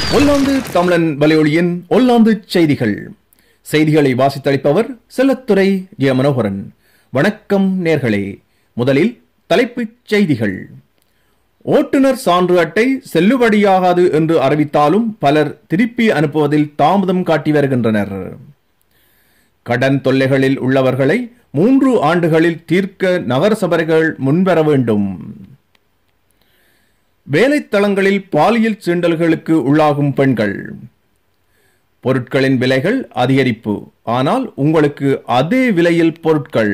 ஒல்லாந்து தமிழன் வலையொலியின் ஒல்லாந்து செய்திகள் செய்திகளை வாசித்தளிப்பவர் செல்லத்துறை ஜெய மனோகரன் வணக்கம் நேர்களே முதலில் தலைப்புச் செய்திகள் ஓட்டுநர் சான்று அட்டை செல்லுபடியாகாது என்று அறிவித்தாலும் பலர் திருப்பி அனுப்புவதில் தாமதம் காட்டி வருகின்றனர் கடன் தொல்லைகளில் உள்ளவர்களை மூன்று ஆண்டுகளில் தீர்க்க நகரசபைகள் முன்வர வேண்டும் வேலைத்தளங்களில் பாலியல் சீண்டல்களுக்கு உள்ளாகும் பெண்கள் பொருட்களின் விலைகள் அதிகரிப்பு ஆனால் உங்களுக்கு அதே விலையில் பொருட்கள்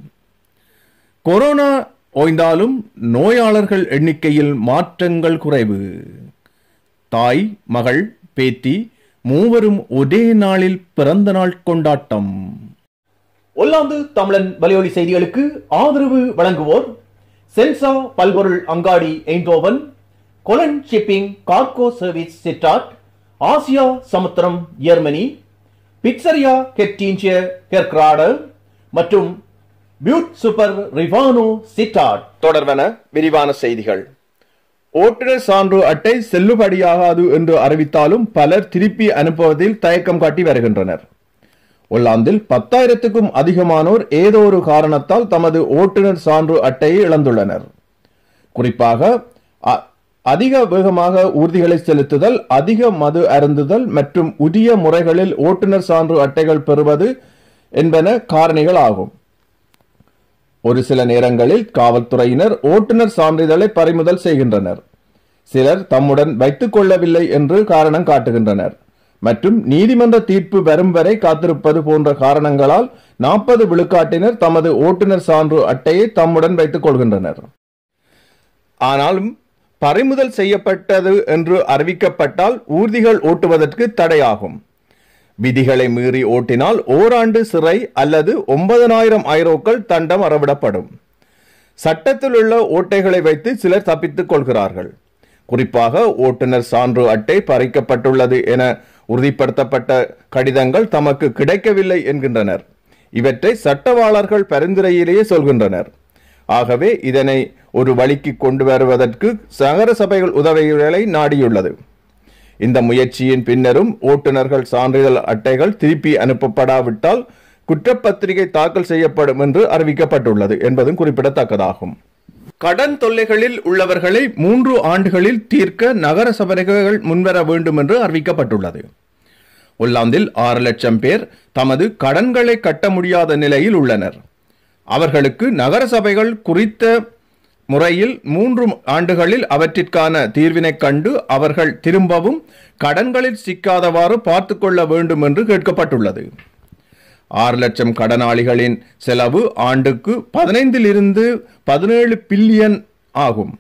கொரோனா ஓய்ந்தாலும் நோயாளர்கள் எண்ணிக்கையில் மாற்றங்கள் குறைவு தாய் மகள் பேத்தி மூவரும் ஒரே நாளில் பிறந்த நாள் கொண்டாட்டம் ஒல்லாந்து தமிழன் வலையொலி செய்திகளுக்கு ஆதரவு வழங்குவோர் சென்சா பல்பொருள் அங்காடி எய்ந்தோவன் கொலன் shipping cargo service Sittard Asia Samudram Germany pizzeria கெட்டீன்சிய கெர்க்ராடர் மற்றும் பியூட் சூப்பர் ரிவானோ சிட்டாட் தொடர்வன விரிவான செய்திகள் ஓட்டுநர் சான்று அட்டை செல்லுபடியாகாது என்று அறிவித்தாலும் பலர் திருப்பி அனுப்புவதில் தயக்கம் காட்டி வருகின்றனர் ஒல்லாந்தில் பத்தாயிரத்துக்கும் அதிகமானோர் ஏதோ ஒரு காரணத்தால் தமது ஓட்டுநர் சான்று அட்டையை இழந்துள்ளனர் குறிப்பாக அ- அதிக வேகமாக ஊர்திகளை செலுத்துதல் அதிக மது அருந்துதல் மற்றும் உரிய முறைகளில் ஓட்டுநர் சான்று அட்டைகள் பெறுவது என்பன காரணிகள் ஆகும் ஒரு சில நேரங்களில் காவல்துறையினர் ஓட்டுநர் சான்றிதழை பறிமுதல் செய்கின்றனர் சிலர் தம்முடன் வைத்துக் கொள்ளவில்லை என்று காரணம் காட்டுகின்றனர் மற்றும் நீதிமன்ற தீர்ப்பு வரும் வரை காத்திருப்பது போன்ற காரணங்களால் நாற்பது விழுக்காட்டினர் தமது ஓட்டுநர் சான்று அட்டையை தம்முடன் வைத்துக் கொள்கின்றனர் ஆனாலும் பறிமுதல் செய்யப்பட்டது என்று அறிவிக்கப்பட்டால் ஊர்திகள் ஓட்டுவதற்கு தடையாகும் விதிகளை மீறி ஓட்டினால் ஓராண்டு சிறை அல்லது ஒன்பதனாயிரம் ஐரோக்கள் தண்டம் அறவிடப்படும் சட்டத்தில் உள்ள ஓட்டைகளை வைத்து சிலர் தப்பித்துக் கொள்கிறார்கள் குறிப்பாக ஓட்டுநர் சான்று அட்டை பறிக்கப்பட்டுள்ளது என உறுதிப்படுத்தப்பட்ட கடிதங்கள் தமக்கு கிடைக்கவில்லை என்கின்றனர் இவற்றை சட்டவாளர்கள் பரிந்துரையிலேயே சொல்கின்றனர் ஆகவே இதனை ஒரு வழிக்கு கொண்டு வருவதற்கு சகர சபைகள் உதவிகளை நாடியுள்ளது இந்த முயற்சியின் பின்னரும் ஓட்டுநர்கள் சான்றிதழ் அட்டைகள் திருப்பி அனுப்பப்படாவிட்டால் குற்றப்பத்திரிகை தாக்கல் செய்யப்படும் என்று அறிவிக்கப்பட்டுள்ளது என்பதும் குறிப்பிடத்தக்கதாகும் கடன் தொல்லைகளில் உள்ளவர்களை மூன்று ஆண்டுகளில் தீர்க்க நகர சபைகள் முன்வர வேண்டும் என்று அறிவிக்கப்பட்டுள்ளது ஒல்லாந்தில் ஆறு லட்சம் பேர் தமது கடன்களை கட்ட முடியாத நிலையில் உள்ளனர் அவர்களுக்கு நகர சபைகள் குறித்த முறையில் மூன்று ஆண்டுகளில் அவற்றிற்கான தீர்வினை கண்டு அவர்கள் திரும்பவும் கடன்களில் சிக்காதவாறு பார்த்துக் கொள்ள வேண்டும் என்று கேட்கப்பட்டுள்ளது ஆறு லட்சம் கடனாளிகளின் செலவு ஆண்டுக்கு பதினைந்திலிருந்து பதினேழு பில்லியன் ஆகும்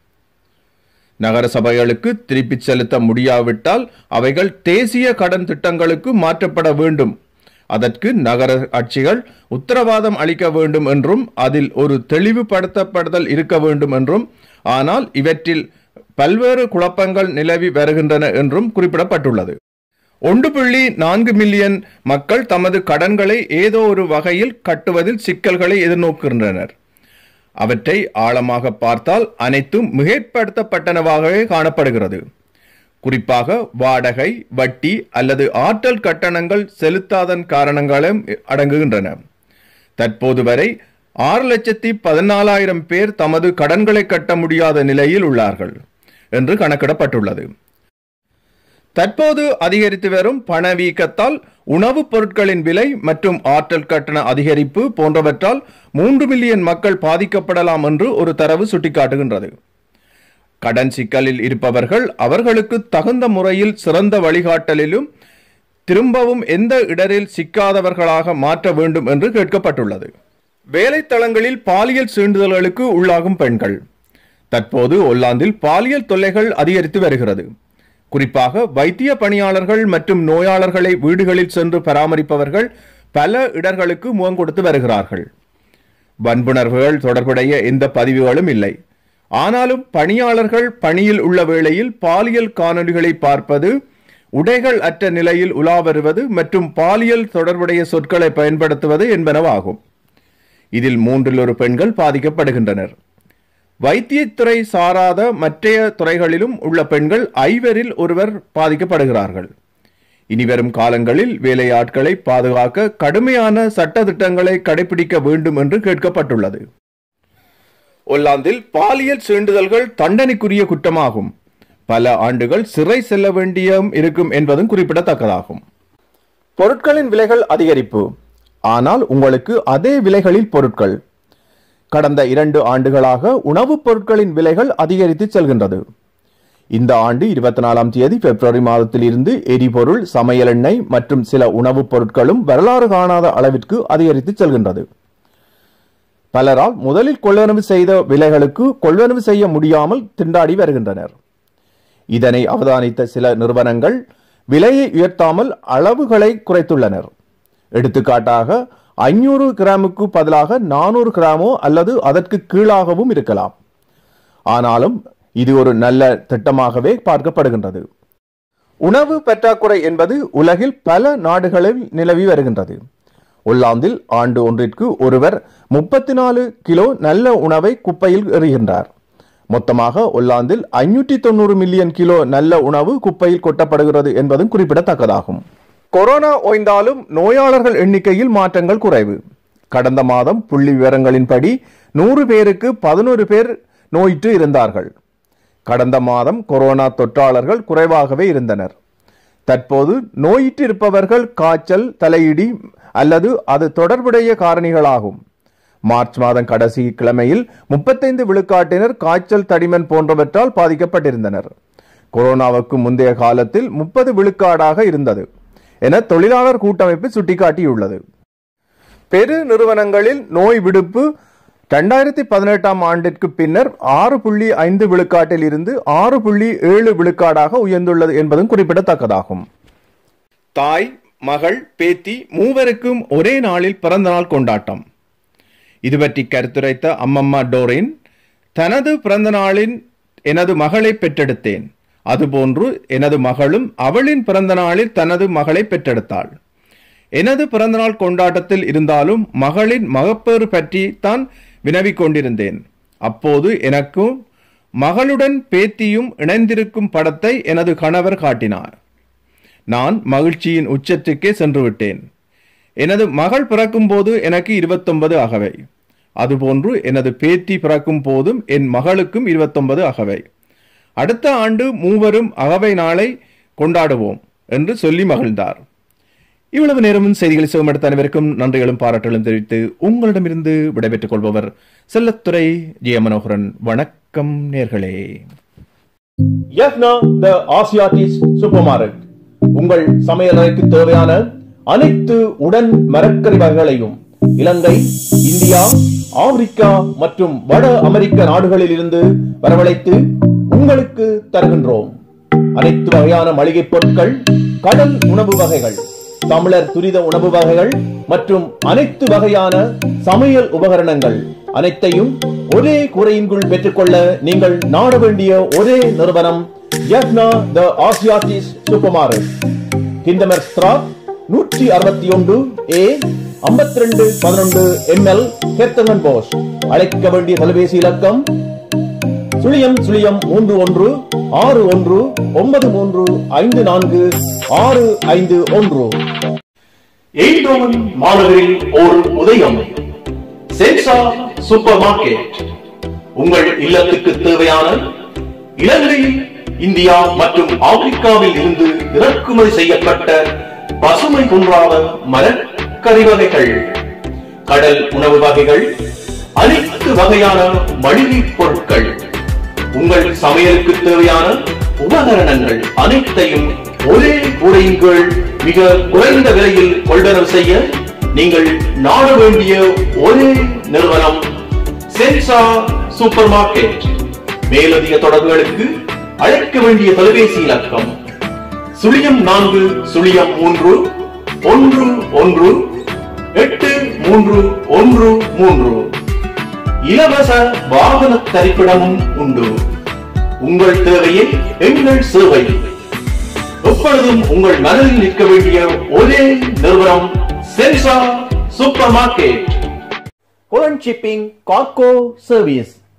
நகர சபைகளுக்கு திருப்பிச் செலுத்த முடியாவிட்டால் அவைகள் தேசிய கடன் திட்டங்களுக்கு மாற்றப்பட வேண்டும் அதற்கு நகர ஆட்சிகள் உத்தரவாதம் அளிக்க வேண்டும் என்றும் அதில் ஒரு தெளிவுபடுத்தப்படுதல் இருக்க வேண்டும் என்றும் ஆனால் இவற்றில் பல்வேறு குழப்பங்கள் நிலவி வருகின்றன என்றும் குறிப்பிடப்பட்டுள்ளது ஒன்று புள்ளி நான்கு மில்லியன் மக்கள் தமது கடன்களை ஏதோ ஒரு வகையில் கட்டுவதில் சிக்கல்களை எதிர்நோக்குகின்றனர் அவற்றை ஆழமாக பார்த்தால் அனைத்தும் மிகைப்படுத்தப்பட்டனவாகவே காணப்படுகிறது குறிப்பாக வாடகை வட்டி அல்லது ஆற்றல் கட்டணங்கள் செலுத்தாதன் காரணங்களும் அடங்குகின்றன தற்போது வரை ஆறு லட்சத்தி பதினாலாயிரம் பேர் தமது கடன்களை கட்ட முடியாத நிலையில் உள்ளார்கள் என்று கணக்கிடப்பட்டுள்ளது தற்போது அதிகரித்து வரும் பணவீக்கத்தால் உணவுப் பொருட்களின் விலை மற்றும் ஆற்றல் கட்டண அதிகரிப்பு போன்றவற்றால் மூன்று மில்லியன் மக்கள் பாதிக்கப்படலாம் என்று ஒரு தரவு சுட்டிக்காட்டுகின்றது கடன் சிக்கலில் இருப்பவர்கள் அவர்களுக்கு தகுந்த முறையில் சிறந்த வழிகாட்டலிலும் திரும்பவும் எந்த இடரில் சிக்காதவர்களாக மாற்ற வேண்டும் என்று கேட்கப்பட்டுள்ளது வேலைத்தளங்களில் பாலியல் சீண்டுதல்களுக்கு உள்ளாகும் பெண்கள் தற்போது ஒல்லாந்தில் பாலியல் தொல்லைகள் அதிகரித்து வருகிறது குறிப்பாக வைத்திய பணியாளர்கள் மற்றும் நோயாளர்களை வீடுகளில் சென்று பராமரிப்பவர்கள் பல இடர்களுக்கு முகம் கொடுத்து வருகிறார்கள் வன்புணர்வுகள் தொடர்புடைய எந்த பதிவுகளும் இல்லை ஆனாலும் பணியாளர்கள் பணியில் உள்ள வேளையில் பாலியல் காணொலிகளை பார்ப்பது உடைகள் அற்ற நிலையில் உலா வருவது மற்றும் பாலியல் தொடர்புடைய சொற்களை பயன்படுத்துவது என்பனவாகும் இதில் மூன்றில் ஒரு பெண்கள் பாதிக்கப்படுகின்றனர் வைத்தியத்துறை சாராத மற்றைய துறைகளிலும் உள்ள பெண்கள் ஐவரில் ஒருவர் பாதிக்கப்படுகிறார்கள் இனிவரும் காலங்களில் வேலையாட்களை பாதுகாக்க கடுமையான சட்டதிட்டங்களை கடைபிடிக்க வேண்டும் என்று கேட்கப்பட்டுள்ளது ஒல்லாந்தில் பாலியல் சீண்டுதல்கள் தண்டனைக்குரிய குற்றமாகும் பல ஆண்டுகள் சிறை செல்ல வேண்டியும் இருக்கும் என்பதும் குறிப்பிடத்தக்கதாகும் பொருட்களின் விலைகள் அதிகரிப்பு ஆனால் உங்களுக்கு அதே விலைகளில் பொருட்கள் கடந்த இரண்டு ஆண்டுகளாக உணவுப் பொருட்களின் விலைகள் அதிகரித்து செல்கின்றது இந்த ஆண்டு இருபத்தி நாலாம் தேதி பிப்ரவரி மாதத்தில் இருந்து எரிபொருள் சமையல் எண்ணெய் மற்றும் சில உணவுப் பொருட்களும் வரலாறு காணாத அளவிற்கு அதிகரித்து செல்கின்றது பலரால் முதலில் கொள்வனவு செய்த விலைகளுக்கு கொள்வனவு செய்ய முடியாமல் திண்டாடி வருகின்றனர் இதனை அவதானித்த சில நிறுவனங்கள் விலையை உயர்த்தாமல் அளவுகளை குறைத்துள்ளனர் எடுத்துக்காட்டாக ஐநூறு கிராமுக்கு பதிலாக நானூறு கிராமோ அல்லது அதற்கு கீழாகவும் இருக்கலாம் ஆனாலும் இது ஒரு நல்ல திட்டமாகவே பார்க்கப்படுகின்றது உணவு பற்றாக்குறை என்பது உலகில் பல நாடுகளில் நிலவி வருகின்றது ஒல்லாந்தில் ஆண்டு ஒன்றிற்கு ஒருவர் முப்பத்தி நாலு கிலோ நல்ல உணவை குப்பையில் எறிகின்றார் மொத்தமாக ஒல்லாந்தில் ஐநூற்றி தொண்ணூறு மில்லியன் கிலோ நல்ல உணவு குப்பையில் கொட்டப்படுகிறது என்பதும் குறிப்பிடத்தக்கதாகும் கொரோனா ஓய்ந்தாலும் நோயாளர்கள் எண்ணிக்கையில் மாற்றங்கள் குறைவு கடந்த மாதம் புள்ளி விவரங்களின்படி நூறு பேருக்கு பதினோரு பேர் நோயிற்று இருந்தார்கள் கடந்த மாதம் கொரோனா தொற்றாளர்கள் குறைவாகவே இருந்தனர் தற்போது நோயிற்று இருப்பவர்கள் காய்ச்சல் தலையிடி அல்லது அது தொடர்புடைய காரணிகளாகும் மார்ச் மாதம் கடைசி கிழமையில் முப்பத்தைந்து விழுக்காட்டினர் காய்ச்சல் தடிமன் போன்றவற்றால் பாதிக்கப்பட்டிருந்தனர் கொரோனாவுக்கு முந்தைய காலத்தில் முப்பது விழுக்காடாக இருந்தது என தொழிலாளர் கூட்டமைப்பு சுட்டிக்காட்டியுள்ளது பெரு நிறுவனங்களில் நோய் விடுப்பு இரண்டாயிரத்தி பதினெட்டாம் ஆண்டிற்கு பின்னர் ஆறு புள்ளி ஐந்து விழுக்காட்டில் இருந்து ஆறு புள்ளி ஏழு விழுக்காடாக உயர்ந்துள்ளது என்பதும் குறிப்பிடத்தக்கதாகும் தாய் மகள் பேத்தி மூவருக்கும் ஒரே நாளில் பிறந்த நாள் கொண்டாட்டம் இது பற்றி கருத்துரைத்த அம்மம்மா டோரின் தனது பிறந்த நாளின் எனது மகளை பெற்றெடுத்தேன் அதுபோன்று எனது மகளும் அவளின் பிறந்த நாளில் தனது மகளை பெற்றெடுத்தாள் எனது பிறந்தநாள் கொண்டாட்டத்தில் இருந்தாலும் மகளின் மகப்பேறு பற்றி தான் வினவிக் கொண்டிருந்தேன் அப்போது எனக்கும் மகளுடன் பேத்தியும் இணைந்திருக்கும் படத்தை எனது கணவர் காட்டினார் நான் மகிழ்ச்சியின் உச்சத்துக்கே சென்று விட்டேன் எனது மகள் பிறக்கும் போது எனக்கு இருபத்தொன்பது அகவை அதுபோன்று எனது பேத்தி பிறக்கும் போதும் என் மகளுக்கும் இருபத்தொன்பது அகவை அடுத்த ஆண்டு மூவரும் அகவை நாளை கொண்டாடுவோம் என்று சொல்லி மகிழ்ந்தார் இவ்வளவு நேரமும் செய்திகளை சுகமெடுத்த அனைவருக்கும் நன்றிகளும் பாராட்டுகளும் தெரிவித்து உங்களிடமிருந்து விடைபெற்றுக் கொள்பவர் செல்லத்துறை ஜெய மனோகரன் வணக்கம் நேர்களே த ஆசியாட்டிஸ் சூப்பர் மார்க்கெட் உங்கள் சமையலறைக்கு தேவையான அனைத்து உடன் மரக்கறி வகைகளையும் இலங்கை இந்தியா ஆப்பிரிக்கா மற்றும் வட அமெரிக்க நாடுகளில் இருந்து வரவழைத்து உங்களுக்கு தருகின்றோம் அனைத்து வகையான மளிகை பொருட்கள் கடல் உணவு வகைகள் தமிழர் துரித உணவு வகைகள் மற்றும் அனைத்து வகையான சமையல் உபகரணங்கள் அனைத்தையும் ஒரே குறையின்குள் பெற்றுக்கொள்ள நீங்கள் நாட வேண்டிய ஒரே நிறுவனம் யக்னா த ஆசியாட்டிஸ் சூப்பர் மார்க்கெட் கிண்டமர் ஸ்ட்ராத் நூற்றி அறுபத்தி ஒன்று ஏ ஐம்பத்தி ரெண்டு பதினொன்று எம்எல் ஹெர்த்தங்கன் போஸ் அழைக்க வேண்டிய தொலைபேசி இலக்கம் சுழியம் சுழியம் மூன்று ஒன்று ஆறு ஒன்று ஒன்பது மூன்று ஐந்து நான்கு ஆறு ஐந்து ஒன்று எய்டோன் மாநகரில் ஓர் உதயம் சென்சா சூப்பர் மார்க்கெட் உங்கள் இல்லத்துக்கு தேவையான இலங்கை இந்தியா மற்றும் ஆப்பிரிக்காவில் இருந்து இறக்குமதி செய்யப்பட்ட பசுமை குன்றாத மரக்கறி வகைகள் கடல் உணவு வகைகள் அனைத்து வகையான மளிகை பொருட்கள் உங்கள் சமையலுக்கு தேவையான உபகரணங்கள் அனைத்தையும் ஒரே கூடையின் கீழ் மிக குறைந்த விலையில் கொள்வனவு செய்ய நீங்கள் நாட வேண்டிய ஒரே நிறுவனம் சென்சா சூப்பர் மார்க்கெட் மேலதிக தொடர்புகளுக்கு அழைக்க வேண்டிய தொலைபேசி இலக்கம் சுழியம் நான்கு சுழியம் மூன்று ஒன்று ஒன்று எட்டு மூன்று ஒன்று மூன்று இலவச வாகன தரிப்பிடமும் உண்டு உங்கள் தேவையை எங்கள் சேவை எப்பொழுதும் உங்கள் மனதில் நிற்க வேண்டிய ஒரே நிறுவனம் Sensa supermarket Holland Shipping Cargo Service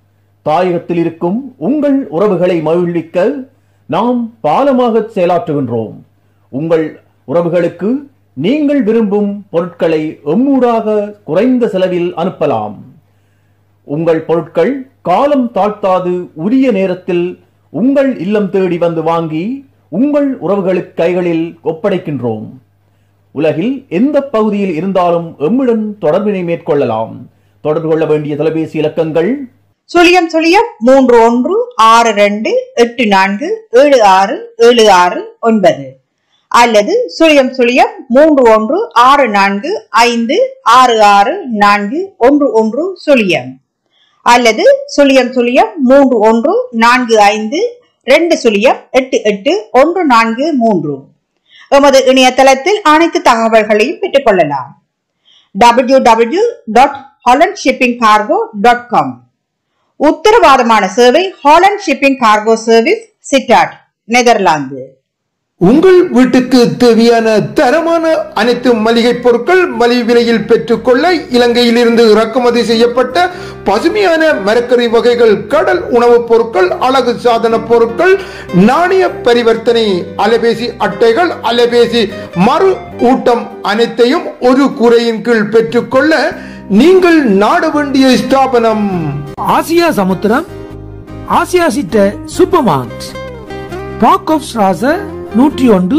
தாயகத்தில் இருக்கும் உங்கள் உறவுகளை மகிழ்விக்க நாம் பாலமாக செயலாற்றுகின்றோம் உங்கள் உறவுகளுக்கு நீங்கள் விரும்பும் பொருட்களை எம்மூடாக குறைந்த செலவில் அனுப்பலாம் உங்கள் பொருட்கள் காலம் தாழ்த்தாது உரிய நேரத்தில் உங்கள் இல்லம் தேடி வந்து வாங்கி உங்கள் உறவுகளுக்கு கைகளில் ஒப்படைக்கின்றோம் உலகில் எந்த பகுதியில் இருந்தாலும் எம்முடன் தொடர்பினை மேற்கொள்ளலாம் தொடர்பு கொள்ள வேண்டிய தொலைபேசி இலக்கங்கள் சுழியம் சுழியம் மூன்று ஒன்று ஆறு ரெண்டு எட்டு நான்கு ஏழு ஆறு ஏழு ஆறு ஒன்பது அல்லது சுழியம் சுழியம் மூன்று ஒன்று ஆறு நான்கு ஐந்து ஆறு ஆறு நான்கு ஒன்று ஒன்று சுழியம் அல்லது சுழியம் சுழியம் மூன்று ஒன்று நான்கு ஐந்து ரெண்டு சுழியம் எட்டு எட்டு ஒன்று நான்கு மூன்று எமது இணையதளத்தில் அனைத்து தகவல்களையும் பெற்றுக்கொள்ளலாம் W W dot Holland shipping cargo dot com உத்தரவாதமான சேவை Holland shipping cargo service Sittard Netherlands உங்கள் வீட்டுக்கு தேவையான தரமான அனைத்து மளிகை பொருட்கள் மலிவு விலையில் பெற்றுக்கொள்ள இலங்கையிலிருந்து இறக்குமதி செய்யப்பட்ட பசுமையான மரக்கறி வகைகள் கடல் உணவுப் பொருட்கள் அழகு சாதன பொருட்கள் நாணய பரிவர்த்தனை அலைபேசி அட்டைகள் அலைபேசி மறு ஊட்டம் அனைத்தையும் ஒரு குறையின் கீழ் பெற்றுக்கொள்ள நீங்கள் நாட வேண்டிய ஸ்தாபனம் ஆசியா சமுத்திரம் ஆசியா சிட்ட சூப்பர் மார்ட் பாக் ஆஃப் ஸ்ராச நூற்றி ஒன்று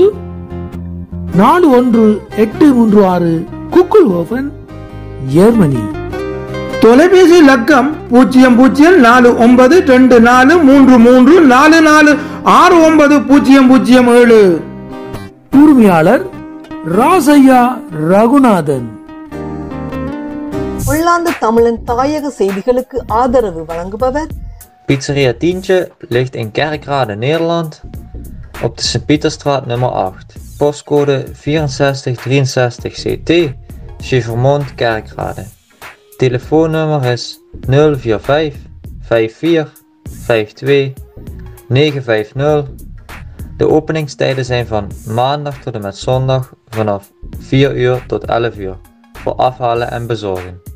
நாலு ஒன்று எட்டு மூன்று ஆறு குக்குள் ஓபன் ஜெர்மனி தொலைபேசி இலக்கம் பூஜ்ஜியம் பூஜ்ஜியம் நாலு ஒன்பது ரெண்டு நாலு மூன்று மூன்று நாலு நாலு ஆறு ஒன்பது பூஜ்ஜியம் பூஜ்ஜியம் ஏழு உரிமையாளர் ராசையா ரகுநாதன் உள்ளாந்து தமிழன் தாயக செய்திகளுக்கு ஆதரவு வழங்குபவர் Pizzeria Tientje ligt in Kerkrade, Nederland, op de Sint-Pieterstraat nummer 8. Postcode 6463 CT, Chevermond, Kerkrade. Telefoonnummer is 045 54 52 950. De openingstijden zijn van maandag tot en met zondag vanaf 4 uur tot 11 uur voor afhalen en bezorgen.